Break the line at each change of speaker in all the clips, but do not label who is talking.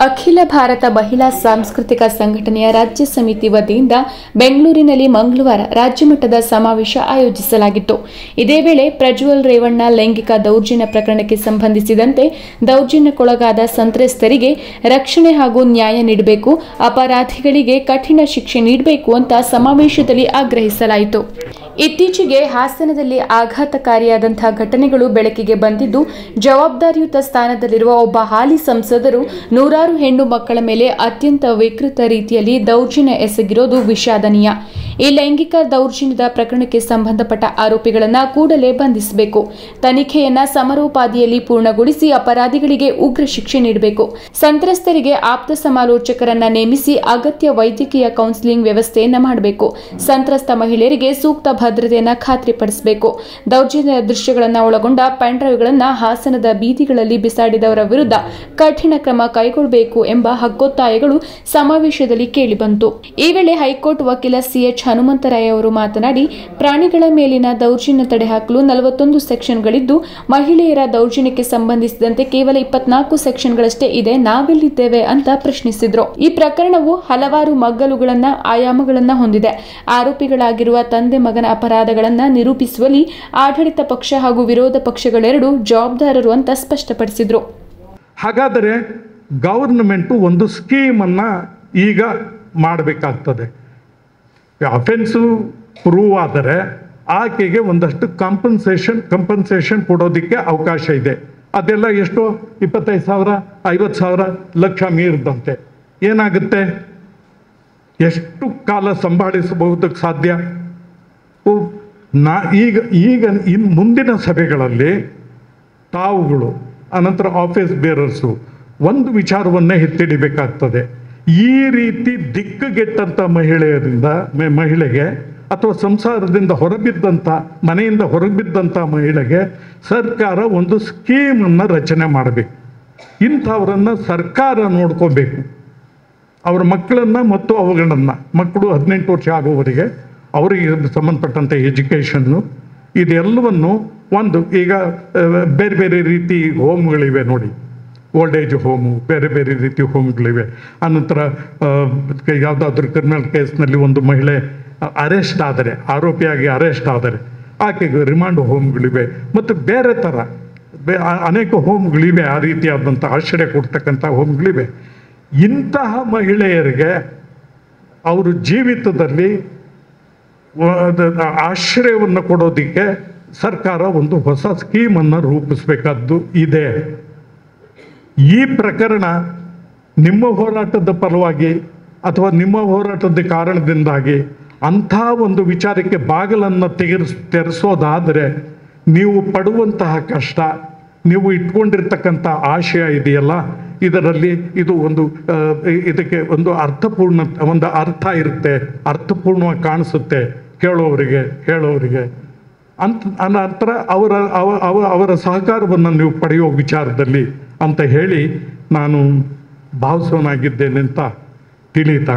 ಅಖಿಲ ಭಾರತ ಮಹಿಳಾ ಸಾಂಸ್ಕೃತಿಕ ಸಂಘಟನೆಯ ರಾಜ್ಯ ಸಮಿತಿ ವತಿಯಿಂದ ಬೆಂಗಳೂರಿನಲ್ಲಿ ಮಂಗಳವಾರ ರಾಜ್ಯಮಟ್ಟದ ಸಮಾವೇಶ ಆಯೋಜಿಸಲಾಗಿತ್ತು ಇದೇ ವೇಳೆ ಪ್ರಜ್ವಲ್ ರೇವಣ್ಣ ಲೈಂಗಿಕ ದೌರ್ಜನ್ಯ ಪ್ರಕರಣಕ್ಕೆ ಸಂಬಂಧಿಸಿದಂತೆ ದೌರ್ಜನ್ಯಕ್ಕೊಳಗಾದ ಸಂತ್ರಸ್ತರಿಗೆ ರಕ್ಷಣೆ ಹಾಗೂ ನ್ಯಾಯ ನೀಡಬೇಕು ಅಪರಾಧಿಗಳಿಗೆ ಕಠಿಣ ಶಿಕ್ಷೆ ನೀಡಬೇಕು ಅಂತ ಸಮಾವೇಶದಲ್ಲಿ ಆಗ್ರಹಿಸಲಾಯಿತು ಇತ್ತೀಚೆಗೆ ಹಾಸನದಲ್ಲಿ ಆಘಾತಕಾರಿಯಾದಂತಹ ಘಟನೆಗಳು ಬೆಳಕಿಗೆ ಬಂದಿದ್ದು ಜವಾಬ್ದಾರಿಯುತ ಸ್ಥಾನದಲ್ಲಿರುವ ಒಬ್ಬ ಹಾಲಿ ಸಂಸದರು ನೂರಾರು ಹೆಣ್ಣು ಮಕ್ಕಳ ಮೇಲೆ ಅತ್ಯಂತ ವಿಕೃತ ರೀತಿಯಲ್ಲಿ ದೌರ್ಜನ್ಯ ಎಸಗಿರೋದು ವಿಷಾದನೀಯ ಈ ಲೈಂಗಿಕ ದೌರ್ಜನ್ಯದ ಪ್ರಕರಣಕ್ಕೆ ಸಂಬಂಧಪಟ್ಟ ಆರೋಪಿಗಳನ್ನ ಕೂಡಲೇ ಬಂಧಿಸಬೇಕು ತನಿಖೆಯನ್ನ ಸಮರೋಪಾದಿಯಲ್ಲಿ ಪೂರ್ಣಗೊಳಿಸಿ ಅಪರಾಧಿಗಳಿಗೆ ಉಗ್ರ ಶಿಕ್ಷೆ ನೀಡಬೇಕು ಸಂತ್ರಸ್ತರಿಗೆ ಆಪ್ತ ಸಮಾಲೋಚಕರನ್ನ ನೇಮಿಸಿ ಅಗತ್ಯ ವೈದ್ಯಕೀಯ ಕೌನ್ಸಿಲಿಂಗ್ ವ್ಯವಸ್ಥೆಯನ್ನ ಮಾಡಬೇಕು ಸಂತ್ರಸ್ತ ಮಹಿಳೆಯರಿಗೆ ಸೂಕ್ತ ಭದ್ರತೆಯನ್ನ ಖಾತ್ರಿಪಡಿಸಬೇಕು ದೌರ್ಜನ್ಯ ದೃಶ್ಯಗಳನ್ನ ಒಳಗೊಂಡ ಪೆನ್ಡ್ರೈವ್ಗಳನ್ನ ಹಾಸನದ ಬೀದಿಗಳಲ್ಲಿ ಬಿಸಾಡಿದವರ ವಿರುದ್ಧ ಕಠಿಣ ಕ್ರಮ ಕೈಗೊಳ್ಳಬೇಕು ಎಂಬ ಹಕ್ಕೊತ್ತಾಯಗಳು ಸಮಾವೇಶದಲ್ಲಿ ಕೇಳಿಬಂತು ಈ ವೇಳೆ ಹೈಕೋರ್ಟ್ ವಕೀಲ ಸಿಎಚ್ ಹನುಮಂತರಾಯ ಅವರು ಮಾತನಾಡಿ ಪ್ರಾಣಿಗಳ ಮೇಲಿನ ದೌರ್ಜನ್ಯ ತಡೆಹಾಕಲು ನಲವತ್ತೊಂದು ಸೆಕ್ಷನ್ಗಳಿದ್ದು ಮಹಿಳೆಯರ ದೌರ್ಜನ್ಯಕ್ಕೆ ಸಂಬಂಧಿಸಿದಂತೆ ಕೇವಲ ಇಪ್ಪತ್ನಾಲ್ಕು ಸೆಕ್ಷನ್ಗಳಷ್ಟೇ ಇದೆ ನಾವೆಲ್ಲಿದ್ದೇವೆ ಅಂತ ಪ್ರಶ್ನಿಸಿದ್ರು ಈ ಪ್ರಕರಣವು ಹಲವಾರು ಮಗ್ಗಲುಗಳನ್ನ ಆಯಾಮಗಳನ್ನ ಹೊಂದಿದೆ ಆರೋಪಿಗಳಾಗಿರುವ ತಂದೆ ಮಗನ ಅಪರಾಧಗಳನ್ನ ನಿರೂಪಿಸುವಲ್ಲಿ ಆಡಳಿತ ಪಕ್ಷ ಹಾಗೂ ವಿರೋಧ ಪಕ್ಷಗಳೆರಡೂ ಜವಾಬ್ದಾರರು ಅಂತ ಸ್ಪಷ್ಟಪಡಿಸಿದ್ರು
ಹಾಗಾದರೆ ಗೌರ್ನಮೆಂಟು ಒಂದು ಸ್ಕೀಮನ್ನು ಈಗ ಮಾಡಬೇಕಾಗ್ತದೆ ಅಫೆನ್ಸು ಪ್ರೂವ್ ಆದರೆ ಆಕೆಗೆ ಒಂದಷ್ಟು ಕಾಂಪನ್ಸೇಷನ್ ಕಂಪನ್ಸೇಷನ್ ಕೊಡೋದಕ್ಕೆ ಅವಕಾಶ ಇದೆ ಅದೆಲ್ಲ ಎಷ್ಟು ಇಪ್ಪತ್ತೈದು ಸಾವಿರ ಐವತ್ತು ಸಾವಿರ ಲಕ್ಷ ಮೀರಿದಂತೆ ಏನಾಗುತ್ತೆ ಎಷ್ಟು ಕಾಲ ಸಂಭಾಳಿಸಬಹುದಕ್ಕೆ ಸಾಧ್ಯ ಓ, ನಾ ಈಗ ಈಗ ಇನ್ನು ಮುಂದಿನ ಸಭೆಗಳಲ್ಲಿ ತಾವುಗಳು ಅನಂತರ ಆಫೀಸ್ ಬೇರರ್ಸು ಒಂದು ವಿಚಾರವನ್ನೇ ಎತ್ತಿಡಿಬೇಕಾಗ್ತದೆ ಈ ರೀತಿ ದಿಕ್ಕುಗೆಟ್ಟಂಥ ಮಹಿಳೆಯರಿಂದ ಮ- ಮಹಿಳೆಗೆ ಅಥವಾ ಸಂಸಾರದಿಂದ ಹೊರಬಿದ್ದಂಥ ಮನೆಯಿಂದ ಹೊರಬಿದ್ದಂಥ ಮಹಿಳೆಗೆ ಸರ್ಕಾರ ಒಂದು ಸ್ಕೀಮನ್ನು ರಚನೆ ಮಾಡಬೇಕು ಇಂಥವರನ್ನು ಸರ್ಕಾರ ನೋಡ್ಕೋಬೇಕು ಅವರ ಮಕ್ಕಳನ್ನು ಮತ್ತು ಅವುಗಳನ್ನು ಮಕ್ಕಳು ಹದಿನೆಂಟು ವರ್ಷ ಆಗುವವರೆಗೆ ಅವರಿಗೆ ಸಂಬಂಧಪಟ್ಟಂಥ ಎಜುಕೇಷನ್ನು ಇದೆಲ್ಲವನ್ನು ಒಂದು ಈಗ ಆ, ಬೇರೆ ಬೇರೆ ರೀತಿ ಹೋಮ್ಗಳಿವೆ ನೋಡಿ ಓಲ್ಡ್ ಏಜ್ ಹೋಮು ಬೇರೆ ಬೇರೆ ರೀತಿ ಹೋಮ್ಗಳಿವೆ ಅನಂತರ ಯಾವುದಾದ್ರೂ ಕ್ರಿಮಿನಲ್ ಕೇಸ್ನಲ್ಲಿ ಒಂದು ಮಹಿಳೆ ಅರೆಸ್ಟ್ ಆದರೆ ಆರೋಪಿಯಾಗಿ ಅರೆಸ್ಟ್ ಆದರೆ ಆಕೆಗೆ ರಿಮಾಂಡ್ ಹೋಮ್ಗಳಿವೆ ಮತ್ತು ಬೇರೆ ಥರ ಬೇ ಆ- ಅನೇಕ ಹೋಮ್ಗಳಿವೆ ಆ ರೀತಿಯಾದಂಥ ಆಶ್ರಯ ಕೊಡ್ತಕ್ಕಂಥ ಹೋಮ್ಗಳಿವೆ ಇಂತಹ ಮಹಿಳೆಯರಿಗೆ ಅವರು ಜೀವಿತದಲ್ಲಿ ವ- ಅದ- ಆಶ್ರಯವನ್ನು ಕೊಡೋದಕ್ಕೆ ಸರ್ಕಾರ ಒಂದು ಹೊಸ ಸ್ಕೀಮನ್ನು ರೂಪಿಸಬೇಕಾದ್ದು ಇದೆ ಈ ಪ್ರಕರಣ ನಿಮ್ಮ ಹೋರಾಟದ ಪರವಾಗಿ ಅಥವಾ ನಿಮ್ಮ ಹೋರಾಟದ ಕಾರಣದಿಂದಾಗಿ ಅಂಥ ಒಂದು ವಿಚಾರಕ್ಕೆ ಬಾಗಿಲನ್ನು ತೆಗೆಸ್ ತೆರೆಸೋದಾದರೆ ನೀವು ಪಡುವಂತಹ ಕಷ್ಟ ನೀವು ಇಟ್ಕೊಂಡಿರ್ತಕ್ಕಂಥ ಆಶಯ ಇದೆಯಲ್ಲ ಇದರಲ್ಲಿ ಇದು ಒಂದು ಆ, ಇ- ಇದಕ್ಕೆ ಒಂದು ಅರ್ಥಪೂರ್ಣ ಒಂದು ಅರ್ಥ ಇರುತ್ತೆ ಅರ್ಥಪೂರ್ಣವಾಗಿ ಕಾಣಿಸುತ್ತೆ ಕೇಳೋವರಿಗೆ ಹೇಳೋವರಿಗೆ ಅಂತ ಅನಂತರ ಅವರ ಅವ ಅವ- ಅವರ ಸಹಕಾರವನ್ನು ನೀವು ಪಡೆಯೋ ವಿಚಾರದಲ್ಲಿ ಅಂತ ಹೇಳಿ ನಾನು ಭಾವಿಸೋನಾಗಿದ್ದೇನೆ ಅಂತ ತಿಳಿತಾ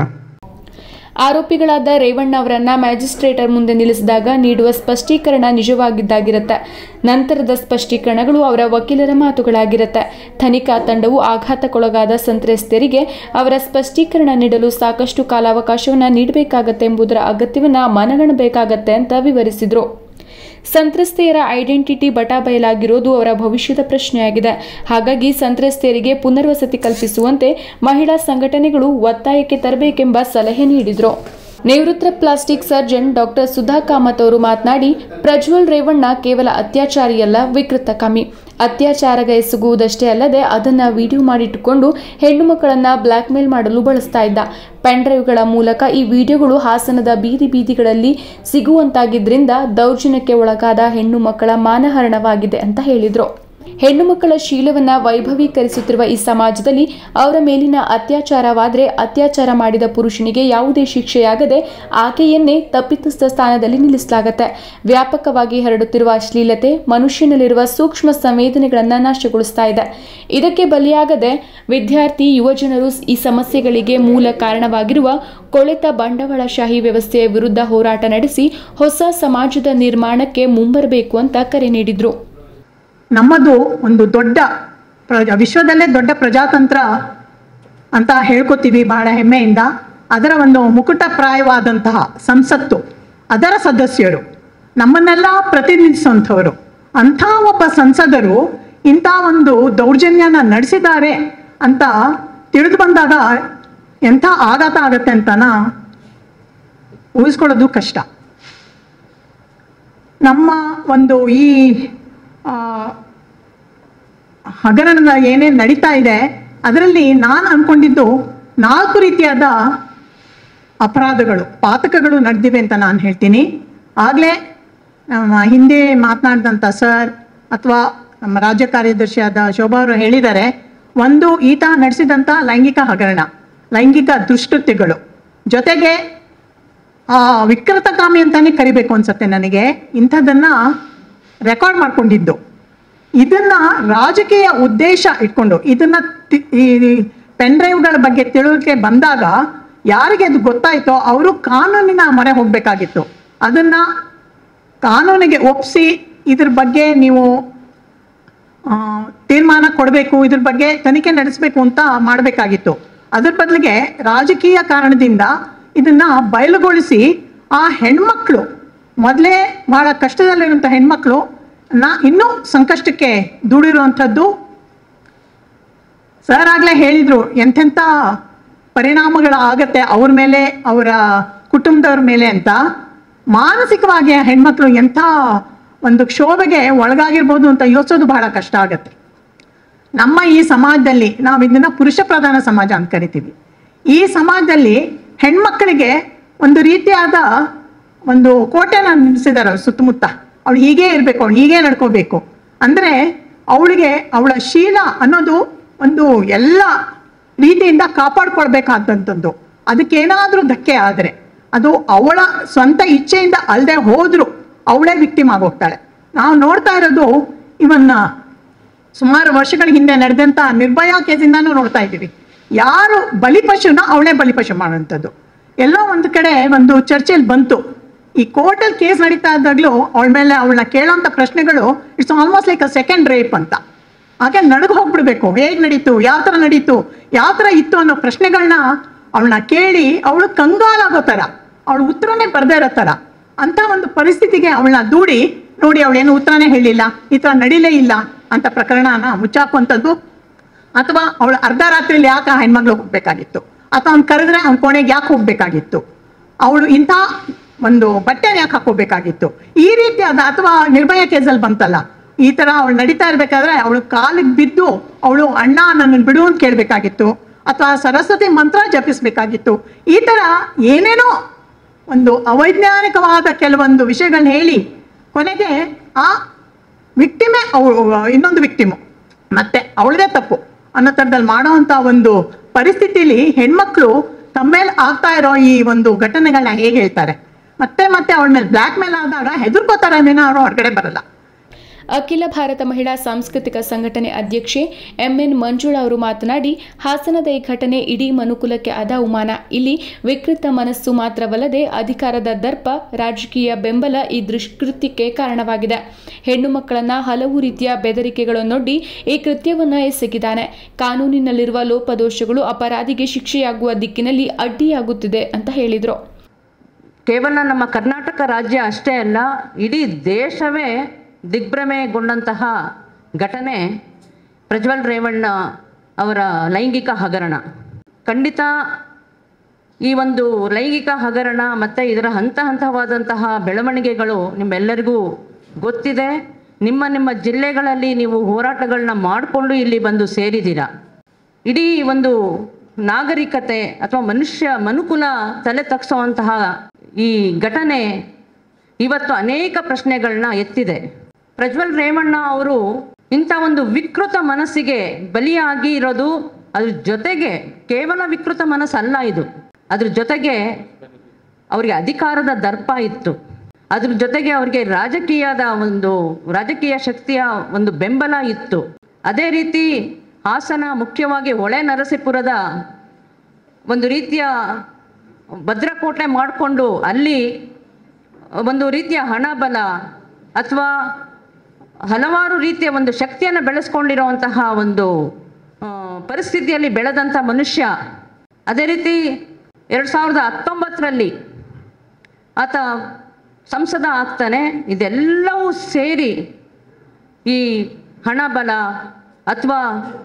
ಆರೋಪಿಗಳಾದ ರೇವಣ್ಣ ಅವರನ್ನ ಮ್ಯಾಜಿಸ್ಟ್ರೇಟರ್ ಮುಂದೆ ನಿಲ್ಲಿಸಿದಾಗ ನೀಡುವ ಸ್ಪಷ್ಟೀಕರಣ ನಿಜವಾಗಿದ್ದಾಗಿರುತ್ತೆ ನಂತರದ ಸ್ಪಷ್ಟೀಕರಣಗಳು ಅವರ ವಕೀಲರ ಮಾತುಗಳಾಗಿರುತ್ತೆ ತನಿಖಾ ತಂಡವು ಆಘಾತಕ್ಕೊಳಗಾದ ಸಂತ್ರಸ್ತರಿಗೆ ಅವರ ಸ್ಪಷ್ಟೀಕರಣ ನೀಡಲು ಸಾಕಷ್ಟು ಕಾಲಾವಕಾಶವನ್ನು ನೀಡಬೇಕಾಗತ್ತೆ ಎಂಬುದರ ಅಗತ್ಯವನ್ನ ಮನಗಣಬೇಕಾಗತ್ತೆ ಅಂತ ವಿವರಿಸಿದ್ರು ಸಂತ್ರಸ್ತೆಯರ ಐಡೆಂಟಿಟಿ ಬಟಾಬಯಲಾಗಿರೋದು ಅವರ ಭವಿಷ್ಯದ ಪ್ರಶ್ನೆಯಾಗಿದೆ ಹಾಗಾಗಿ ಸಂತ್ರಸ್ತೆಯರಿಗೆ ಪುನರ್ವಸತಿ ಕಲ್ಪಿಸುವಂತೆ ಮಹಿಳಾ ಸಂಘಟನೆಗಳು ಒತ್ತಾಯಕ್ಕೆ ತರಬೇಕೆಂಬ ಸಲಹೆ ನೀಡಿದರು ನಿವೃತ್ತ plastic surgeon doctor Sudha Kamath ಅವರು ಮಾತನಾಡಿ ಪ್ರಜ್ವಲ್ ರೇವಣ್ಣ ಕೇವಲ ಅತ್ಯಾಚಾರಿಯಲ್ಲ ವಿಕೃತ ಕಾಮಿ ಅತ್ಯಾಚಾರಗ ಎಸಗುವುದಷ್ಟೇ ಅಲ್ಲದೆ ಅದನ್ನ ವಿಡಿಯೋ ಮಾಡಿಟ್ಟುಕೊಂಡು ಹೆಣ್ಣು ಮಕ್ಕಳನ್ನ ಬ್ಲ್ಯಾಕ್ ಮೇಲ್ ಮಾಡಲು ಬಳಸ್ತಾ ಇದ್ದ ಪೆನ್ ಡ್ರೈವ್ಗಳ ಮೂಲಕ ಈ ವಿಡಿಯೋಗಳು ಹಾಸನದ ಬೀದಿ ಬೀದಿಗಳಲ್ಲಿ ಸಿಗುವಂತಾಗಿದ್ರಿಂದ ದೌರ್ಜನ್ಯಕ್ಕೆ ಒಳಗಾದ ಹೆಣ್ಣು ಮಕ್ಕಳ ಮಾನಹರಣವಾಗಿದೆ ಅಂತ ಹೇಳಿದ್ರು ಹೆಣ್ಣು ಮಕ್ಕಳ ಶೀಲವನ್ನ ವೈಭವೀಕರಿಸುತ್ತಿರುವ ಈ ಸಮಾಜದಲ್ಲಿ ಅವರ ಮೇಲಿನ ಅತ್ಯಾಚಾರವಾದರೆ ಅತ್ಯಾಚಾರ ಮಾಡಿದ ಪುರುಷನಿಗೆ ಯಾವುದೇ ಶಿಕ್ಷೆಯಾಗದೆ ಆಕೆಯನ್ನೇ ತಪ್ಪಿತಸ್ಥ ಸ್ಥಾನದಲ್ಲಿ ನಿಲ್ಲಿಸಲಾಗುತ್ತೆ ವ್ಯಾಪಕವಾಗಿ ಹರಡುತ್ತಿರುವ ಅಶ್ಲೀಲತೆ ಮನುಷ್ಯನಲ್ಲಿರುವ ಸೂಕ್ಷ್ಮ ಸಂವೇದನೆಗಳನ್ನು ನಾಶಗೊಳಿಸ್ತಾ ಇದೆ ಇದಕ್ಕೆ ಬಲಿಯಾಗದೆ ವಿದ್ಯಾರ್ಥಿ ಯುವಜನರು ಈ ಸಮಸ್ಯೆಗಳಿಗೆ ಮೂಲ ಕಾರಣವಾಗಿರುವ ಕೊಳೆತ ಬಂಡವಾಳಶಾಹಿ ವ್ಯವಸ್ಥೆಯ ವಿರುದ್ಧ ಹೋರಾಟ ನಡೆಸಿ ಹೊಸ ಸಮಾಜದ ನಿರ್ಮಾಣಕ್ಕೆ ಮುಂಬರಬೇಕು ಅಂತ ಕರೆ ನೀಡಿದ್ರು
ನಮ್ಮದು ಒಂದು ದೊಡ್ಡ ಪ್ರಜಾ ವಿಶ್ವದಲ್ಲೇ ದೊಡ್ಡ ಪ್ರಜಾತಂತ್ರ ಅಂತ ಹೇಳ್ಕೊತೀವಿ ಬಹಳ ಹೆಮ್ಮೆಯಿಂದ ಅದರ ಒಂದು ಮುಕುಟಪ್ರಾಯವಾದಂತಹ ಸಂಸತ್ತು ಅದರ ಸದಸ್ಯರು ನಮ್ಮನ್ನೆಲ್ಲ ಪ್ರತಿನಿಧಿಸುವಂಥವರು ಅಂಥ ಒಬ್ಬ ಸಂಸದರು ಇಂಥ ಒಂದು ದೌರ್ಜನ್ಯನ ನಡೆಸಿದ್ದಾರೆ ಅಂತ ತಿಳಿದು ಬಂದಾಗ ಎಂಥ ಆಘಾತ ಆಗತ್ತೆ ಅಂತನ ಊಹಿಸ್ಕೊಳ್ಳೋದು ಕಷ್ಟ ನಮ್ಮ ಒಂದು ಈ ಆ, ಹಗರಣದ ಏನೇನು ನಡೀತಾ ಇದೆ ಅದರಲ್ಲಿ ನಾನು ಅನ್ಕೊಂಡಿದ್ದು ನಾಲ್ಕು ರೀತಿಯಾದ ಅಪರಾಧಗಳು ಪಾತಕಗಳು ನಡೆದಿವೆ ಅಂತ ನಾನು ಹೇಳ್ತೀನಿ ಆಗಲೇ ನಮ್ಮ ಹಿಂದೆ ಮಾತನಾಡಿದಂಥ ಸರ್ ಅಥವಾ ನಮ್ಮ ರಾಜ್ಯ ಕಾರ್ಯದರ್ಶಿಯಾದ ಶೋಭಾ ಅವರು ಹೇಳಿದ್ದಾರೆ ಒಂದು ಈತ ನಡೆಸಿದಂಥ ಲೈಂಗಿಕ ಹಗರಣ ಲೈಂಗಿಕ ದುಷ್ಕೃತ್ಯಗಳು ಜೊತೆಗೆ ಆ ವಿಕೃತಕಾಮಿ ಅಂತಾನೆ ಕರಿಬೇಕು ಅನ್ಸತ್ತೆ ನನಗೆ ಇಂಥದ್ದನ್ನ ರೆಕಾರ್ಡ್ ಮಾಡ್ಕೊಂಡಿದ್ದು ಇದನ್ನ ರಾಜಕೀಯ ಉದ್ದೇಶ ಇಟ್ಕೊಂಡು ಇದನ್ನ ತಿ- ಈ ಪೆನ್ ಡ್ರೈವ್ಗಳ ಬಗ್ಗೆ ತಿಳುವಳಿಕೆ ಬಂದಾಗ ಯಾರಿಗೆ ಅದು ಗೊತ್ತಾಯ್ತೋ ಅವರು ಕಾನೂನಿನ ಮೊರೆ ಹೋಗ್ಬೇಕಾಗಿತ್ತು ಅದನ್ನ ಕಾನೂನಿಗೆ ಒಪ್ಪಿಸಿ ಇದ್ರ ಬಗ್ಗೆ ನೀವು ಆ, ತೀರ್ಮಾನ ಕೊಡಬೇಕು ಇದ್ರ ಬಗ್ಗೆ ತನಿಖೆ ನಡೆಸಬೇಕು ಅಂತ ಮಾಡಬೇಕಾಗಿತ್ತು ಅದ್ರ ಬದಲಿಗೆ ರಾಜಕೀಯ ಕಾರಣದಿಂದ ಇದನ್ನ ಬಯಲುಗೊಳಿಸಿ ಆ ಹೆಣ್ಮಕ್ಳು ಮೊದಲೇ ಬಹಳ ಕಷ್ಟದಲ್ಲಿರುವಂಥ ಹೆಣ್ಮಕ್ಳು ನಾ ಇನ್ನೂ ಸಂಕಷ್ಟಕ್ಕೆ ದೂಡಿರುವಂಥದ್ದು ಸರ್ ಆಗ್ಲೇ ಹೇಳಿದ್ರು ಎಂತೆಂಥ ಪರಿಣಾಮಗಳು ಆಗತ್ತೆ ಅವ್ರ ಮೇಲೆ ಅವರ ಕುಟುಂಬದವ್ರ ಮೇಲೆ ಅಂತ ಮಾನಸಿಕವಾಗಿ ಆ ಹೆಣ್ಮಕ್ಳು ಎಂಥ ಒಂದು ಕ್ಷೋಭೆಗೆ ಒಳಗಾಗಿರ್ಬೋದು ಅಂತ ಯೋಚಿಸೋದು ಬಹಳ ಕಷ್ಟ ಆಗತ್ತೆ ನಮ್ಮ ಈ ಸಮಾಜದಲ್ಲಿ ನಾವು ಇದನ್ನ ಪುರುಷ ಪ್ರಧಾನ ಸಮಾಜ ಅಂತ ಕರಿತೀವಿ ಈ ಸಮಾಜದಲ್ಲಿ ಹೆಣ್ಮಕ್ಕಳಿಗೆ ಒಂದು ರೀತಿಯಾದ ಒಂದು ಕೋಟೆನ ನಿಲ್ಲಿಸಿದಾರೆ ಅವ್ರ ಸುತ್ತಮುತ್ತ ಅವಳು ಹೀಗೆ ಇರಬೇಕು ಅವಳು ಹೀಗೆ ನಡ್ಕೋಬೇಕು ಅಂದ್ರೆ ಅವಳಿಗೆ ಅವಳ ಶೀಲ ಅನ್ನೋದು ಒಂದು ಎಲ್ಲ ರೀತಿಯಿಂದ ಕಾಪಾಡ್ಕೊಳ್ಬೇಕಾದಂಥದ್ದು ಅದಕ್ಕೇನಾದ್ರೂ ಧಕ್ಕೆ ಆದರೆ ಅದು ಅವಳ ಸ್ವಂತ ಇಚ್ಛೆಯಿಂದ ಅಲ್ಲದೆ ಹೋದ್ರು ಅವಳೇ ವಿಕ್ಟಿಮ್ ಆಗೋಗ್ತಾಳೆ ನಾವು ನೋಡ್ತಾ ಇರೋದು ಇವನ್ನ ಸುಮಾರು ವರ್ಷಗಳ ಹಿಂದೆ ನಡೆದಂತ ನಿರ್ಭಯ ಕೇಸಿಂದಾನು ನೋಡ್ತಾ ಇದ್ದೀವಿ ಯಾರು ಬಲಿಪಶುನ ಅವಳೇ ಬಲಿಪಶು ಮಾಡುವಂಥದ್ದು ಎಲ್ಲೋ ಒಂದು ಕಡೆ ಒಂದು ಚರ್ಚೆಯಲ್ಲಿ ಬಂತು ಈ ಕೋರ್ಟಲ್ಲಿ ಕೇಸ್ ನಡೀತಾ ಇದ್ದಾಗಲೂ ಅವಳ ಮೇಲೆ ಅವಳನ್ನ ಕೇಳೋಂಥ ಪ್ರಶ್ನೆಗಳು it's almost like a second rape ಅಂತ ಹಾಗೆ ನಡಗು ಹೋಗ್ಬಿಡ್ಬೇಕು ಹೇಗೆ ನಡೀತು ಯಾವ ಥರ ನಡೀತು ಯಾವ ಥರ ಇತ್ತು ಅನ್ನೋ ಪ್ರಶ್ನೆಗಳನ್ನ ಅವಳನ್ನ ಕೇಳಿ ಅವಳು ಕಂಗಾಲಾಗೋ ಥರ ಅವಳು ಉತ್ತರನೇ ಬರ್ದೇ ಇರೋ ಥರ ಅಂತ ಒಂದು ಪರಿಸ್ಥಿತಿಗೆ ಅವಳನ್ನ ದೂಡಿ ನೋಡಿ ಅವಳೇನು ಉತ್ತರನೇ ಹೇಳಿಲ್ಲ ಈ ಥರ ನಡೀಲೇ ಇಲ್ಲ ಅಂತ ಪ್ರಕರಣನ ಮುಚ್ಚಾಕುವಂಥದ್ದು ಅಥವಾ ಅವಳು ಅರ್ಧ ರಾತ್ರಿಯಲ್ಲಿ ಯಾಕೆ ಆ ಹೆಣ್ಮಗ್ಳು ಹೋಗ್ಬೇಕಾಗಿತ್ತು ಅಥವಾ ಅವ್ನು ಕರೆದ್ರೆ ಅವ್ನ ಕೋಣೆಗೆ ಯಾಕೆ ಹೋಗ್ಬೇಕಾಗಿತ್ತು ಅವಳು ಇಂಥ ಒಂದು ಬಟ್ಟೆನ ಯಾಕೆ ಹಾಕೋಬೇಕಾಗಿತ್ತು ಈ ರೀತಿಯಾದ ಅಥವಾ ನಿರ್ಭಯ ಕೇಸಲ್ಲಿ ಬಂತಲ್ಲ ಈ ತರ ಅವಳು ನಡೀತಾ ಇರ್ಬೇಕಾದ್ರೆ ಅವಳು ಕಾಲಿಗೆ ಬಿದ್ದು ಅವಳು ಅಣ್ಣ ನನ್ನನ್ನು ಬಿಡು ಅಂತ ಕೇಳಬೇಕಾಗಿತ್ತು ಅಥವಾ ಸರಸ್ವತಿ ಮಂತ್ರ ಜಪಿಸ್ಬೇಕಾಗಿತ್ತು ಈ ತರ ಏನೇನೋ ಒಂದು ಅವೈಜ್ಞಾನಿಕವಾದ ಕೆಲವೊಂದು ವಿಷಯಗಳನ್ನ ಹೇಳಿ ಕೊನೆಗೆ ಆ ವಿಕ್ಟಿಮೇ ಅವಳು ಇನ್ನೊಂದು ವಿಕ್ಟಿಮು ಮತ್ತೆ ಅವಳದೇ ತಪ್ಪು ಅನ್ನೋ ಥರದಲ್ಲಿ ಮಾಡೋವಂಥ ಒಂದು ಪರಿಸ್ಥಿತಿಲಿ ಹೆಣ್ಮಕ್ಳು ತಮ್ಮ ಮೇಲೆ ಆಗ್ತಾ ಇರೋ ಈ ಒಂದು ಘಟನೆಗಳನ್ನ ಹೇಗೆ ಹೇಳ್ತಾರೆ ಮತ್ತೆ ಮತ್ತೆ ಅವಳ ಮೇಲೆ ಬ್ಲ್ಯಾಕ್ ಮೇಲ್ ಆದಾಗ ಹೆದರ್ಕೋತಾರೆ ಅವರು ಹೊರಗಡೆ ಬರಲ್ಲ
ಅಖಿಲ ಭಾರತ ಮಹಿಳಾ ಸಾಂಸ್ಕೃತಿಕ ಸಂಘಟನೆ ಅಧ್ಯಕ್ಷೆ ಎಂಎನ್ ಮಂಜುಳಾ ಅವರು ಮಾತನಾಡಿ ಹಾಸನದ ಈ ಘಟನೆ ಇಡೀ ಮನುಕುಲಕ್ಕೆ ಆದ ಅವಮಾನ ಇಲ್ಲಿ ವಿಕೃತ ಮನಸ್ಸು ಮಾತ್ರವಲ್ಲದೆ ಅಧಿಕಾರದ ದರ್ಪ ರಾಜಕೀಯ ಬೆಂಬಲ ಈ ದುಷ್ಕೃತ್ಯಕ್ಕೆ ಕಾರಣವಾಗಿದೆ ಹೆಣ್ಣು ಮಕ್ಕಳನ್ನ ಹಲವು ರೀತಿಯ ಬೆದರಿಕೆಗಳನ್ನೊಡ್ಡಿ ಈ ಕೃತ್ಯವನ್ನ ಎಸಗಿದ್ದಾನೆ ಕಾನೂನಿನಲ್ಲಿರುವ ಲೋಪದೋಷಗಳು ಅಪರಾಧಿಗೆ ಶಿಕ್ಷೆಯಾಗುವ ದಿಕ್ಕಿನಲ್ಲಿ ಅಡ್ಡಿಯಾಗುತ್ತಿದೆ ಅಂತ ಹೇಳಿದರು
ಕೇವಲ ನಮ್ಮ ಕರ್ನಾಟಕ ರಾಜ್ಯ ಅಷ್ಟೇ ಅಲ್ಲ ಇಡೀ ದೇಶವೇ ದಿಗ್ಭ್ರಮೆಗೊಂಡಂತಹ ಘಟನೆ ಪ್ರಜ್ವಲ್ ರೇವಣ್ಣ ಅವರ ಲೈಂಗಿಕ ಹಗರಣ ಖಂಡಿತ ಈ ಒಂದು ಲೈಂಗಿಕ ಹಗರಣ ಮತ್ತು ಇದರ ಹಂತ ಹಂತವಾದಂತಹ ಬೆಳವಣಿಗೆಗಳು ನಿಮ್ಮೆಲ್ಲರಿಗೂ ಗೊತ್ತಿದೆ ನಿಮ್ಮ ನಿಮ್ಮ ಜಿಲ್ಲೆಗಳಲ್ಲಿ ನೀವು ಹೋರಾಟಗಳನ್ನ ಮಾಡಿಕೊಂಡು ಇಲ್ಲಿ ಬಂದು ಸೇರಿದ್ದೀರಾ ಇಡೀ ಒಂದು ನಾಗರಿಕತೆ ಅಥವಾ ಮನುಷ್ಯ ಮನುಕುಲ ತಲೆ ತಗ್ಸುವಂತಹ ಈ ಘಟನೆ ಇವತ್ತು ಅನೇಕ ಪ್ರಶ್ನೆಗಳನ್ನ ಎತ್ತಿದೆ ಪ್ರಜ್ವಲ್ ರೇವಣ್ಣ ಅವರು ಇಂಥ ಒಂದು ವಿಕೃತ ಮನಸ್ಸಿಗೆ ಬಲಿಯಾಗಿ ಇರೋದು ಅದ್ರ ಜೊತೆಗೆ ಕೇವಲ ವಿಕೃತ ಮನಸ್ಸಲ್ಲ ಇದು ಅದ್ರ ಜೊತೆಗೆ ಅವರಿಗೆ ಅಧಿಕಾರದ ದರ್ಪ ಇತ್ತು ಅದ್ರ ಜೊತೆಗೆ ಅವ್ರಿಗೆ ರಾಜಕೀಯದ ಒಂದು ರಾಜಕೀಯ ಶಕ್ತಿಯ ಒಂದು ಬೆಂಬಲ ಇತ್ತು ಅದೇ ರೀತಿ ಹಾಸನ ಮುಖ್ಯವಾಗಿ ಹೊಳೆ ನರಸೀಪುರದ ಒಂದು ರೀತಿಯ ಭದ್ರಕೋಟೆ ಮಾಡಿಕೊಂಡು ಅಲ್ಲಿ ಒಂದು ರೀತಿಯ ಹಣಬಲ ಅಥವಾ ಹಲವಾರು ರೀತಿಯ ಒಂದು ಶಕ್ತಿಯನ್ನು ಬೆಳೆಸ್ಕೊಂಡಿರುವಂತಹ ಒಂದು ಆ, ಪರಿಸ್ಥಿತಿಯಲ್ಲಿ ಬೆಳೆದಂಥ ಮನುಷ್ಯ ಅದೇ ರೀತಿ ಎರಡು ಸಾವಿರದ ಹತ್ತೊಂಬತ್ತರಲ್ಲಿ ಆತ ಸಂಸದ ಆಗ್ತಾನೆ ಇದೆಲ್ಲವೂ ಸೇರಿ ಈ ಹಣಬಲ ಅಥವಾ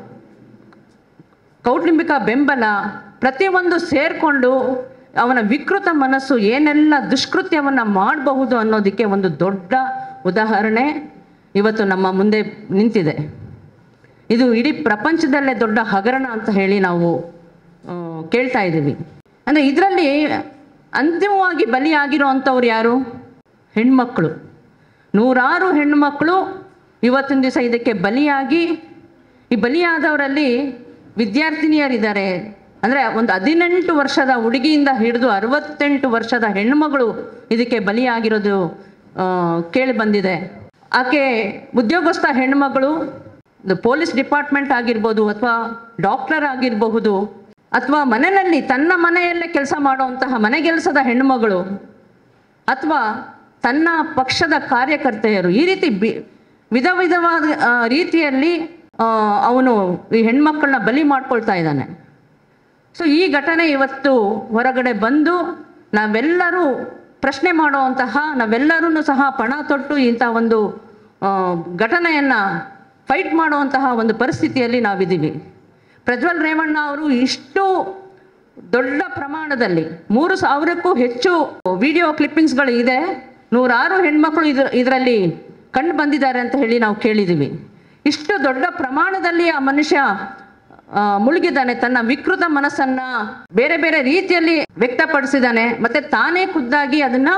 ಕೌಟುಂಬಿಕ ಬೆಂಬಲ ಪ್ರತಿಯೊಂದು ಸೇರಿಕೊಂಡು ಅವನ ವಿಕೃತ ಮನಸ್ಸು ಏನೆಲ್ಲ ದುಷ್ಕೃತ್ಯವನ್ನು ಮಾಡಬಹುದು ಅನ್ನೋದಕ್ಕೆ ಒಂದು ದೊಡ್ಡ ಉದಾಹರಣೆ ಇವತ್ತು ನಮ್ಮ ಮುಂದೆ ನಿಂತಿದೆ ಇದು ಇಡೀ ಪ್ರಪಂಚದಲ್ಲೇ ದೊಡ್ಡ ಹಗರಣ ಅಂತ ಹೇಳಿ ನಾವು ಆ, ಕೇಳ್ತಾ ಇದ್ದೀವಿ ಅಂದರೆ ಇದರಲ್ಲಿ ಅಂತಿಮವಾಗಿ ಬಲಿಯಾಗಿರೋ ಅಂಥವ್ರು ಯಾರು ಹೆಣ್ಮಕ್ಳು ನೂರಾರು ಹೆಣ್ಮಕ್ಳು ಇವತ್ತಿನ ದಿವಸ ಇದಕ್ಕೆ ಬಲಿಯಾಗಿ ಈ ಬಲಿಯಾದವರಲ್ಲಿ ವಿದ್ಯಾರ್ಥಿನಿಯರಿದ್ದಾರೆ ಅಂದರೆ ಒಂದು ಹದಿನೆಂಟು ವರ್ಷದ ಹುಡುಗಿಯಿಂದ ಹಿಡಿದು ಅರವತ್ತೆಂಟು ವರ್ಷದ ಹೆಣ್ಮಗಳು ಇದಕ್ಕೆ ಬಲಿಯಾಗಿರೋದು ಆ, ಕೇಳಿ ಬಂದಿದೆ ಆಕೆ ಉದ್ಯೋಗಸ್ಥ ಹೆಣ್ಮಗಳು ಒಂದು ಪೊಲೀಸ್ ಡಿಪಾರ್ಟ್ಮೆಂಟ್ ಆಗಿರ್ಬೋದು ಅಥವಾ ಡಾಕ್ಟರ್ ಆಗಿರಬಹುದು ಅಥವಾ ಮನೆಯಲ್ಲಿ ತನ್ನ ಮನೆಯಲ್ಲೇ ಕೆಲಸ ಮಾಡುವಂತಹ ಮನೆಗೆಲಸದ ಹೆಣ್ಮಗಳು ಅಥವಾ ತನ್ನ ಪಕ್ಷದ ಕಾರ್ಯಕರ್ತೆಯರು ಈ ರೀತಿ ಬಿ ವಿಧ ವಿಧವಾದ ಆ, ರೀತಿಯಲ್ಲಿ ಆ, ಅವನು ಈ ಹೆಣ್ಮಕ್ಕಳನ್ನ ಬಲಿ ಮಾಡ್ಕೊಳ್ತಾ ಇದ್ದಾನೆ ಸೊ ಈ ಘಟನೆ ಇವತ್ತು ಹೊರಗಡೆ ಬಂದು ನಾವೆಲ್ಲರೂ ಪ್ರಶ್ನೆ ಮಾಡುವಂತಹ ನಾವೆಲ್ಲರೂ ಸಹ ಪಣ ತೊಟ್ಟು ಇಂಥ ಒಂದು ಆ, ಘಟನೆಯನ್ನ ಫೈಟ್ ಮಾಡುವಂತಹ ಒಂದು ಪರಿಸ್ಥಿತಿಯಲ್ಲಿ ನಾವಿದ್ದೀವಿ ಪ್ರಜ್ವಲ್ ರೇವಣ್ಣ ಅವರು ಇಷ್ಟು ದೊಡ್ಡ ಪ್ರಮಾಣದಲ್ಲಿ ಮೂರು ಸಾವಿರಕ್ಕೂ ಹೆಚ್ಚು ವಿಡಿಯೋ ಕ್ಲಿಪ್ಪಿಂಗ್ಸ್ಗಳು ಇದೆ ನೂರಾರು ಹೆಣ್ಮಕ್ಳು ಇದ್ರ ಇದರಲ್ಲಿ ಕಂಡು ಬಂದಿದ್ದಾರೆ ಅಂತ ಹೇಳಿ ನಾವು ಕೇಳಿದ್ದೀವಿ ಇಷ್ಟು ದೊಡ್ಡ ಪ್ರಮಾಣದಲ್ಲಿ ಆ ಮನುಷ್ಯ ಆ, ಮುಳುಗಿದ್ದಾನೆ ತನ್ನ ವಿಕೃತ ಮನಸ್ಸನ್ನ ಬೇರೆ ಬೇರೆ ರೀತಿಯಲ್ಲಿ ವ್ಯಕ್ತಪಡಿಸಿದ್ದಾನೆ ಮತ್ತೆ ತಾನೇ ಖುದ್ದಾಗಿ ಅದನ್ನ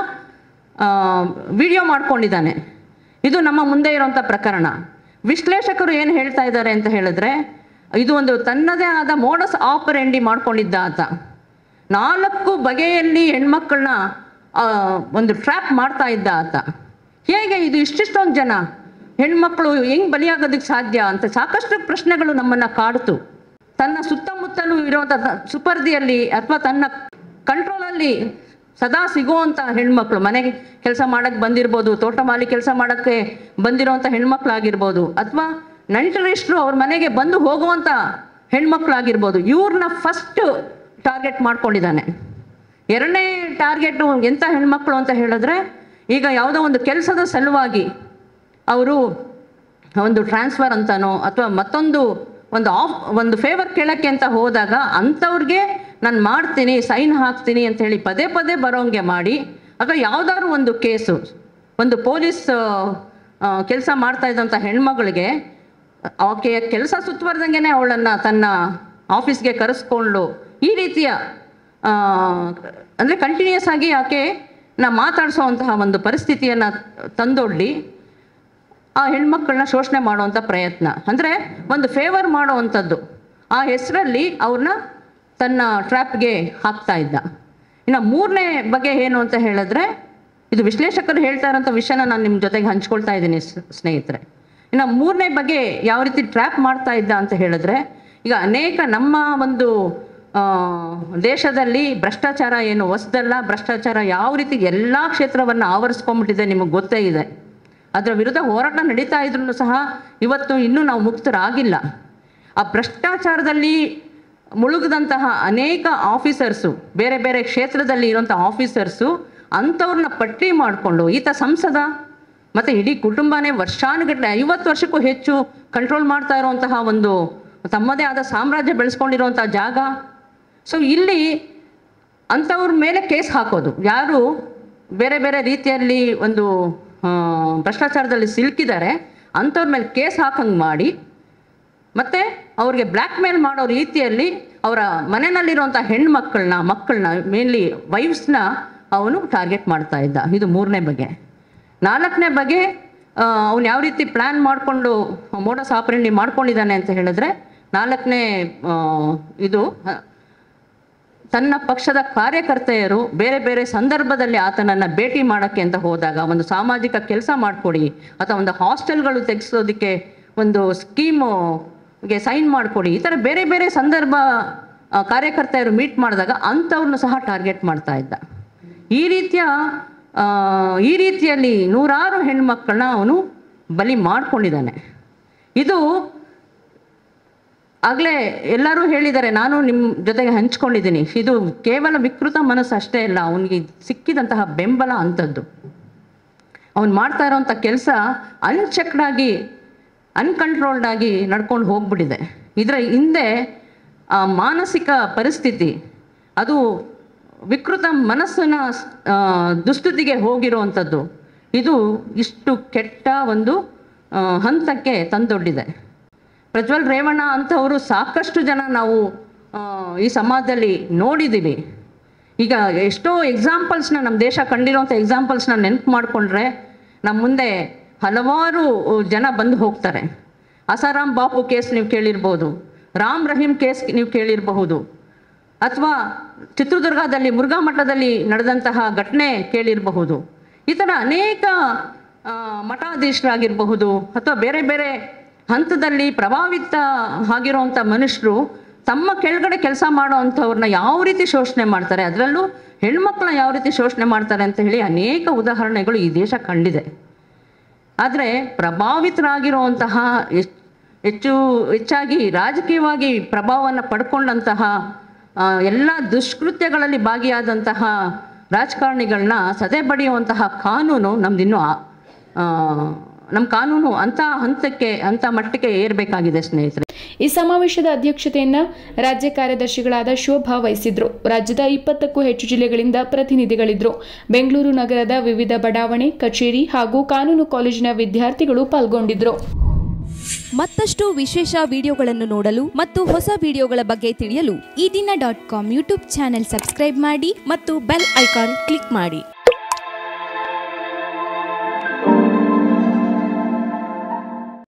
ವಿಡಿಯೋ ಮಾಡ್ಕೊಂಡಿದ್ದಾನೆ ಇದು ನಮ್ಮ ಮುಂದೆ ಇರುವಂಥ ಪ್ರಕರಣ ವಿಶ್ಲೇಷಕರು ಏನು ಹೇಳ್ತಾ ಇದ್ದಾರೆ ಅಂತ ಹೇಳಿದ್ರೆ ಇದು ಒಂದು ತನ್ನದೇ ಆದ ಮೋಡಸ್ ಆಪರೆಂಡಿ ಮಾಡ್ಕೊಂಡಿದ್ದ ಆತ ನಾಲ್ಕು ಬಗೆಯಲ್ಲಿ ಹೆಣ್ಮಕ್ಳನ್ನ ಆ, ಒಂದು ಟ್ರ್ಯಾಪ್ ಮಾಡ್ತಾ ಇದ್ದ ಆತ ಹೇಗೆ ಇದು ಇಷ್ಟಿಷ್ಟೊಂದು ಜನ ಹೆಣ್ಮಕ್ಳು ಹೆಂಗ್ ಬಲಿಯಾಗೋದಕ್ಕೆ ಸಾಧ್ಯ ಅಂತ ಸಾಕಷ್ಟು ಪ್ರಶ್ನೆಗಳು ನಮ್ಮನ್ನ ಕಾಡ್ತು ತನ್ನ ಸುತ್ತಮುತ್ತಲೂ ಇರುವಂಥ ಸುಪರ್ದಿಯಲ್ಲಿ ಅಥವಾ ತನ್ನ ಕಂಟ್ರೋಲಲ್ಲಿ ಸದಾ ಸಿಗುವಂಥ ಹೆಣ್ಮಕ್ಳು ಮನೆಗೆ ಕೆಲಸ ಮಾಡಕ್ಕೆ ಬಂದಿರ್ಬೋದು ತೋಟಮಾಲಿ ಕೆಲಸ ಮಾಡೋಕ್ಕೆ ಬಂದಿರೋವಂಥ ಹೆಣ್ಮಕ್ಳಾಗಿರ್ಬೋದು ಅಥವಾ ನೆಂಟರಿಷ್ಟರು ಅವ್ರ ಮನೆಗೆ ಬಂದು ಹೋಗುವಂಥ ಹೆಣ್ಮಕ್ಳಾಗಿರ್ಬೋದು ಇವ್ರನ್ನ ಫಸ್ಟ್ ಟಾರ್ಗೆಟ್ ಮಾಡ್ಕೊಂಡಿದ್ದಾನೆ ಎರಡನೇ ಟಾರ್ಗೆಟು ಎಂಥ ಹೆಣ್ಮಕ್ಳು ಅಂತ ಹೇಳಿದ್ರೆ ಈಗ ಯಾವುದೋ ಒಂದು ಕೆಲಸದ ಸಲುವಾಗಿ ಅವರು ಒಂದು ಟ್ರಾನ್ಸ್ಫರ್ ಅಂತಾನೋ ಅಥವಾ ಮತ್ತೊಂದು ಒಂದು ಆಫ್ ಒಂದು ಫೇವರ್ ಕೇಳಕ್ಕೆ ಅಂತ ಹೋದಾಗ ಅಂಥವ್ರಿಗೆ ನಾನು ಮಾಡ್ತೀನಿ ಸೈನ್ ಹಾಕ್ತೀನಿ ಅಂತ ಹೇಳಿ ಪದೇ ಪದೇ ಬರೋಂಗೆ ಮಾಡಿ ಅಥವಾ ಯಾವುದಾದ್ರು ಒಂದು ಕೇಸು ಒಂದು ಪೊಲೀಸ್ ಕೆಲಸ ಮಾಡ್ತಾ ಇದ್ದಂಥ ಹೆಣ್ಮಗಳಿಗೆ ಆಕೆಯ ಕೆಲಸ ಸುತ್ತುವರೆದಂಗೆನೆ ಅವಳನ್ನು ತನ್ನ ಆಫೀಸ್ಗೆ ಕರೆಸ್ಕೊಂಡು ಈ ರೀತಿಯ ಆ, ಅಂದ್ರೆ ಕಂಟಿನ್ಯೂಸ್ ಆಗಿ ಆಕೆ ನಾ ಮಾತಾಡಿಸೋವಂತಹ ಒಂದು ಪರಿಸ್ಥಿತಿಯನ್ನು ತಂದೊಡ್ಡಿ ಆ ಹೆಣ್ಮಕ್ಳನ್ನ ಶೋಷಣೆ ಮಾಡುವಂಥ ಪ್ರಯತ್ನ ಅಂದರೆ ಒಂದು ಫೇವರ್ ಮಾಡುವಂಥದ್ದು ಆ ಹೆಸರಲ್ಲಿ ಅವ್ರನ್ನ ತನ್ನ ಟ್ರ್ಯಾಪ್ಗೆ ಹಾಕ್ತಾ ಇದ್ದ ಇನ್ನು ಮೂರನೇ ಬಗೆ ಏನು ಅಂತ ಹೇಳಿದ್ರೆ ಇದು ವಿಶ್ಲೇಷಕರು ಹೇಳ್ತಾ ಇರೋಂಥ ವಿಷಯನ ನಾನು ನಿಮ್ಮ ಜೊತೆಗೆ ಹಂಚ್ಕೊಳ್ತಾ ಇದ್ದೀನಿ ಸ್- ಸ್ನೇಹಿತರೆ ಇನ್ನು ಮೂರನೇ ಬಗೆ ಯಾವ ರೀತಿ ಟ್ರ್ಯಾಪ್ ಮಾಡ್ತಾ ಇದ್ದ ಅಂತ ಹೇಳಿದ್ರೆ ಈಗ ಅನೇಕ ನಮ್ಮ ಒಂದು ಆ, ದೇಶದಲ್ಲಿ ಭ್ರಷ್ಟಾಚಾರ ಏನು ಹೊಸದಲ್ಲ ಭ್ರಷ್ಟಾಚಾರ ಯಾವ ರೀತಿ ಎಲ್ಲ ಕ್ಷೇತ್ರವನ್ನು ಆವರಿಸ್ಕೊಂಡ್ಬಿಟ್ಟಿದೆ ನಿಮಗೆ ಗೊತ್ತೇ ಇದೆ ಅದರ ವಿರುದ್ಧ ಹೋರಾಟ ನಡೀತಾ ಇದ್ರೂ ಸಹ ಇವತ್ತು ಇನ್ನೂ ನಾವು ಮುಕ್ತರಾಗಿಲ್ಲ ಆ ಭ್ರಷ್ಟಾಚಾರದಲ್ಲಿ ಮುಳುಗದಂತಹ ಅನೇಕ ಆಫೀಸರ್ಸು ಬೇರೆ ಬೇರೆ ಕ್ಷೇತ್ರದಲ್ಲಿ ಇರುವಂಥ ಆಫೀಸರ್ಸು ಅಂಥವ್ರನ್ನ ಪಟ್ಟಿ ಮಾಡಿಕೊಂಡು ಈತ ಸಂಸದ ಮತ್ತು ಇಡೀ ಕುಟುಂಬನೇ ವರ್ಷಾನುಗಟ್ಟಲೆ ಐವತ್ತು ವರ್ಷಕ್ಕೂ ಹೆಚ್ಚು ಕಂಟ್ರೋಲ್ ಮಾಡ್ತಾ ಇರುವಂತಹ ಒಂದು ತಮ್ಮದೇ ಆದ ಸಾಮ್ರಾಜ್ಯ ಬೆಳೆಸ್ಕೊಂಡಿರುವಂಥ ಜಾಗ ಸೊ ಇಲ್ಲಿ ಅಂಥವ್ರ ಮೇಲೆ ಕೇಸ್ ಹಾಕೋದು ಯಾರು ಬೇರೆ ಬೇರೆ ರೀತಿಯಲ್ಲಿ ಒಂದು ಆ, ಭ್ರಷ್ಟಾಚಾರದಲ್ಲಿ ಸಿಲುಕಿದ್ದಾರೆ ಅಂಥವ್ರ ಮೇಲೆ ಕೇಸ್ ಹಾಕಂಗೆ ಮಾಡಿ ಮತ್ತೆ ಅವ್ರಿಗೆ ಬ್ಲ್ಯಾಕ್ ಮೇಲ್ ಮಾಡೋ ರೀತಿಯಲ್ಲಿ ಅವರ ಮನೆಯಲ್ಲಿರುವಂಥ ಹೆಣ್ಮಕ್ಳನ್ನ ಮಕ್ಕಳನ್ನ ಮೇನ್ಲಿ ವೈಫ್ಸ್ನ ಅವನು ಟಾರ್ಗೆಟ್ ಮಾಡ್ತಾ ಇದ್ದ ಇದು ಮೂರನೇ ಬಗೆ ನಾಲ್ಕನೇ ಬಗೆ ಅವನು ಯಾವ ರೀತಿ ಪ್ಲ್ಯಾನ್ ಮಾಡಿಕೊಂಡು ಮೋಡಸ್ ಆಪರೇಂಡಿ ಮಾಡ್ಕೊಂಡಿದ್ದಾನೆ ಅಂತ ಹೇಳಿದ್ರೆ ನಾಲ್ಕನೇ ಆ, ಇದು ಆ, ತನ್ನ ಪಕ್ಷದ ಕಾರ್ಯಕರ್ತೆಯರು ಬೇರೆ ಬೇರೆ ಸಂದರ್ಭದಲ್ಲಿ ಆತನನ್ನು ಭೇಟಿ ಮಾಡೋಕ್ಕೆ ಅಂತ ಹೋದಾಗ ಒಂದು ಸಾಮಾಜಿಕ ಕೆಲಸ ಮಾಡಿಕೊಡಿ ಅಥವಾ ಒಂದು ಹಾಸ್ಟೆಲ್ಗಳು ತೆಗೆಸೋದಕ್ಕೆ ಒಂದು ಸ್ಕೀಮುಗೆ ಸೈನ್ ಮಾಡಿಕೊಡಿ ಈ ಥರ ಬೇರೆ ಬೇರೆ ಸಂದರ್ಭ ಆ, ಕಾರ್ಯಕರ್ತೆಯರು ಮೀಟ್ ಮಾಡಿದಾಗ ಅಂಥವ್ರನ್ನು ಸಹ ಟಾರ್ಗೆಟ್ ಮಾಡ್ತಾ ಇದ್ದ ಈ ರೀತಿಯ ಆ, ಈ ರೀತಿಯಲ್ಲಿ ನೂರಾರು ಹೆಣ್ಮಕ್ಕಳನ್ನ ಅವನು ಬಲಿ ಮಾಡ್ಕೊಂಡಿದ್ದಾನೆ ಇದು ಆಗಲೇ ಎಲ್ಲರೂ ಹೇಳಿದ್ದಾರೆ ನಾನು ನಿಮ್ಮ ಜೊತೆಗೆ ಹಂಚ್ಕೊಂಡಿದ್ದೀನಿ ಇದು ಕೇವಲ ವಿಕೃತ ಮನಸ್ಸು ಅಷ್ಟೇ ಅಲ್ಲ ಅವನಿಗೆ ಸಿಕ್ಕಿದಂತಹ ಬೆಂಬಲ ಅಂಥದ್ದು ಅವನು ಮಾಡ್ತಾ ಇರೋವಂಥ ಕೆಲಸ ಅನ್ಚೆಕ್ಡ್ ಆಗಿ ಅನ್ಕಂಟ್ರೋಲ್ಡ್ ಆಗಿ ನಡ್ಕೊಂಡು ಹೋಗ್ಬಿಟ್ಟಿದೆ ಇದರ ಹಿಂದೆ ಆ ಮಾನಸಿಕ ಪರಿಸ್ಥಿತಿ ಅದು ವಿಕೃತ ಮನಸ್ಸಿನ ಆ, ದುಸ್ಥಿತಿಗೆ ಹೋಗಿರುವಂಥದ್ದು ಇದು ಇಷ್ಟು ಕೆಟ್ಟ ಒಂದು ಆ, ಹಂತಕ್ಕೆ ತಂದೊಡ್ಡಿದೆ ಪ್ರಜ್ವಲ್ ರೇವಣ್ಣ ಅಂಥವರು ಸಾಕಷ್ಟು ಜನ ನಾವು ಆ, ಈ ಸಮಾಜದಲ್ಲಿ ನೋಡಿದ್ದೀವಿ ಈಗ ಎಷ್ಟೋ ಎಕ್ಸಾಂಪಲ್ಸ್ನ ನಮ್ಮ ದೇಶ ಕಂಡಿರೋಂಥ ಎಕ್ಸಾಂಪಲ್ಸ್ನ ನೆನಪು ಮಾಡಿಕೊಂಡ್ರೆ ನಮ್ಮ ಮುಂದೆ ಹಲವಾರು ಜನ ಬಂದು ಹೋಗ್ತಾರೆ ಅಸಾರಾಮ್ ಬಾಪು ಕೇಸ್ ನೀವು ಕೇಳಿರ್ಬೋದು ರಾಮ್ ರಹೀಂ ಕೇಸ್ ನೀವು ಕೇಳಿರಬಹುದು ಅಥವಾ ಚಿತ್ರದುರ್ಗದಲ್ಲಿ ಮುರುಘಾ ಮಠದಲ್ಲಿ ನಡೆದಂತಹ ಘಟನೆ ಕೇಳಿರಬಹುದು ಈ ಥರ ಅನೇಕ ಆ, ಮಠಾಧೀಶರಾಗಿರಬಹುದು ಅಥವಾ ಬೇರೆ ಬೇರೆ ಹಂತದಲ್ಲಿ ಪ್ರಭಾವಿತ ಆಗಿರುವಂಥ ಮನುಷ್ಯರು ತಮ್ಮ ಕೆಳಗಡೆ ಕೆಲಸ ಮಾಡೋವಂಥವ್ರನ್ನ ಯಾವ ರೀತಿ ಶೋಷಣೆ ಮಾಡ್ತಾರೆ ಅದರಲ್ಲೂ ಹೆಣ್ಮಕ್ಳನ್ನ ಯಾವ ರೀತಿ ಶೋಷಣೆ ಮಾಡ್ತಾರೆ ಅಂತ ಹೇಳಿ ಅನೇಕ ಉದಾಹರಣೆಗಳು ಈ ದೇಶ ಕಂಡಿದೆ ಆದರೆ ಪ್ರಭಾವಿತರಾಗಿರುವಂತಹ ಎಚ್- ಹೆಚ್ಚು ಹೆಚ್ಚಾಗಿ ರಾಜಕೀಯವಾಗಿ ಪ್ರಭಾವವನ್ನು ಪಡ್ಕೊಂಡಂತಹ ಆ, ಎಲ್ಲ ದುಷ್ಕೃತ್ಯಗಳಲ್ಲಿ ಭಾಗಿಯಾದಂತಹ ರಾಜಕಾರಣಿಗಳನ್ನ ಸದೆ ಬಡಿಯುವಂತಹ ಕಾನೂನು ನಮ್ದಿನ್ನೂ ಆ- ಆ, ನಮ್ಮ ಕಾನೂನು ಅಂಥ ಹಂತಕ್ಕೆ ಅಂಥ ಮಟ್ಟಕ್ಕೆ ಏರಬೇಕಾಗಿದೆ ಸ್ನೇಹಿತರೆ
ಈ ಸಮಾವೇಶದ ಅಧ್ಯಕ್ಷತೆಯನ್ನ ರಾಜ್ಯ ಕಾರ್ಯದರ್ಶಿಗಳಾದ ಶೋಭಾ ವಹಿಸಿದ್ರು ರಾಜ್ಯದ ಇಪ್ಪತ್ತಕ್ಕೂ ಹೆಚ್ಚು ಜಿಲ್ಲೆಗಳಿಂದ ಪ್ರತಿನಿಧಿಗಳಿದ್ರು ಬೆಂಗಳೂರು ನಗರದ ವಿವಿಧ ಬಡಾವಣೆ ಕಚೇರಿ ಹಾಗೂ ಕಾನೂನು ಕಾಲೇಜಿನ ವಿದ್ಯಾರ್ಥಿಗಳು ಪಾಲ್ಗೊಂಡಿದ್ರು
ಮತ್ತಷ್ಟು ವಿಶೇಷ ವಿಡಿಯೋಗಳನ್ನು ನೋಡಲು ಮತ್ತು ಹೊಸ ವಿಡಿಯೋಗಳ ಬಗ್ಗೆ ತಿಳಿಯಲು Ee Dina dot com YouTube channel subscribe ಮಾಡಿ ಮತ್ತು ಬೆಲ್ ಐಕಾನ್ ಕ್ಲಿಕ್ ಮಾಡಿ